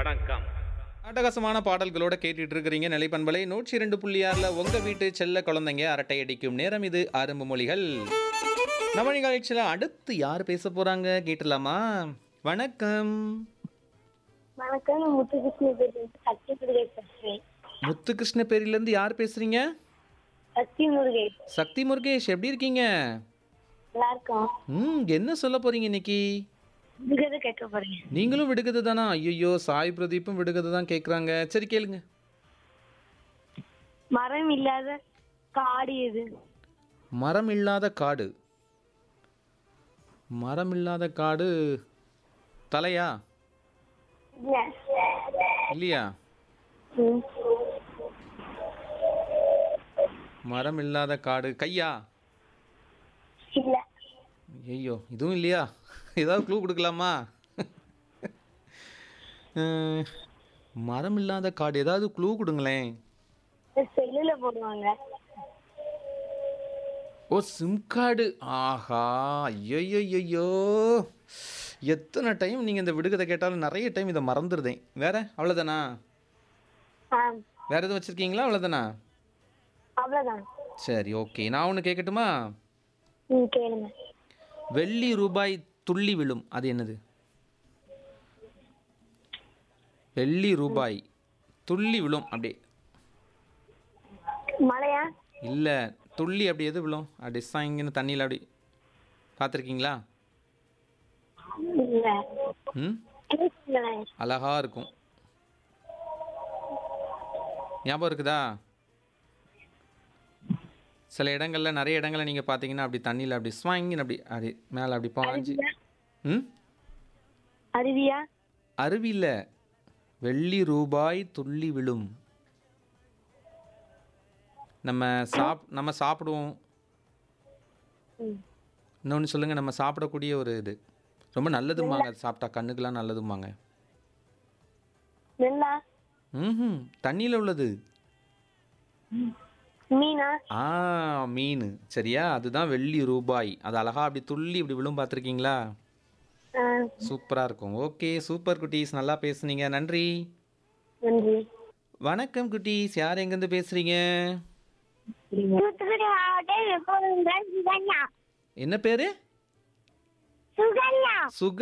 வணக்கம் அட்டகாசமான பாடல்களோட கேட்டுட்டு இருக்கிறீங்க நிலைப்பண்பலை நூற்றி இரண்டு புள்ளி ஆறுல உங்க வீட்டு செல்ல குழந்தைங்க அரட்டை அடிக்கும் நேரம் இது அரும்பு மொழிகள் நம்ம நிகழ்ச்சியில் அடுத்து யார் பேச போறாங்க கேட்டுடலாமா வணக்கம் வணக்கம் நான் முத்துகிருஷ்ண பேர் சக்தி முருகேஷ் பேசுறேன் முத்துகிருஷ்ண பேரிலேருந்து யார் பேசுறீங்க சக்தி முருகேஷ் சக்தி முருகேஷ் எப்படி இருக்கீங்க நல்லா இருக்கோம் ம் என்ன சொல்ல போறீங்க இன்னைக்கு இதுக்கு கேட்க போறீங்க நீங்களும் விடுகதை தானா ஐயோ சாய் பிரதீப்பும் விடுகதை தான் கேட்குறாங்க சரி கேளுங்க மரம் இல்லாத காடு எது மரம் இல்லாத காடு மரம் இல்லாத காடு தலையா இல்ல இல்லையா ம். மரம் இல்லாத காடு கையா இல்ல ஐயோ இதுவும் இல்லையா ஏதாவது க்ளூ கொடுக்கலாமா அஹ், மரம் இல்லாத காடு ஏதாவது க்ளூ கொடுங்களேன் செல்லுல போடுவாங்க ஓ சிம் கார்டு ஆஹா ஐயோ எத்தனை டைம் நீங்கள் இந்த விடுகதை கேட்டாலும் நிறைய டைம் இதை மறந்துடுதேன் வேற அவ்வளோதானா ஆ வேற எதுவும் வச்சுருக்கீங்களா அவ்வளோதானா அவ்வளவுதான் சரி ஓகே நான் ஒன்று கேட்கட்டுமா ம் கேளுங்க வெள்ளி ரூபாய் துள்ளி விழும் அது என்னது வெள்ளி ரூபாய் துள்ளி விழும் அப்படியே மழையா இல்லை துள்ளி அப்படி எது விழும் அப்படி சாங்கின்னு தண்ணியில் அப்படி பார்த்துருக்கீங்களா இல்ல ம் கேளுங்களேன். அழகா இருக்கும் ஞாபகம் இருக்குதா சில இடங்கள்ல நிறைய இடங்கள்ல நீங்கள் பார்த்தீங்கன்னா அப்படி தண்ணியில் அப்படி ஸ்வாங்கின்னு அப்படி அப்படி மேலே அப்படி பாஞ்சு ம் அருவியா அருவியில் வெள்ளி ரூபாய் துள்ளி விழும் நம்ம சாப் நம்ம சாப்பிடுவோம் ம். இன்னொன்று சொல்லுங்கள் நம்ம சாப்பிடக்கூடிய ஒரு இது ரொம்ப நல்லதும்பாங்க அது சாப்பிட்டா கண்ணுக்கெல்லாம் நல்லதும்பாங்க நெல்லா ம் தண்ணியில் உள்ளது மீனா ஆ மீன் சரியா அதுதான் வெள்ளி ரூபாய் அது அழகா அப்படி துள்ளி இப்படி விழும் பார்த்துருக்கீங்களா ஆ, சூப்பராக இருக்கும் ஓகே சூப்பர் குட்டீஸ் நல்லா பேசுனீங்க நன்றி நன்றி வணக்கம் குட்டீஸ் யார் எங்கேருந்து பேசுகிறீங்க தூத்துக்குடி மாவட்டம் எப்போதும் சுகன்யா என்ன பேர் சுகன்யா சுக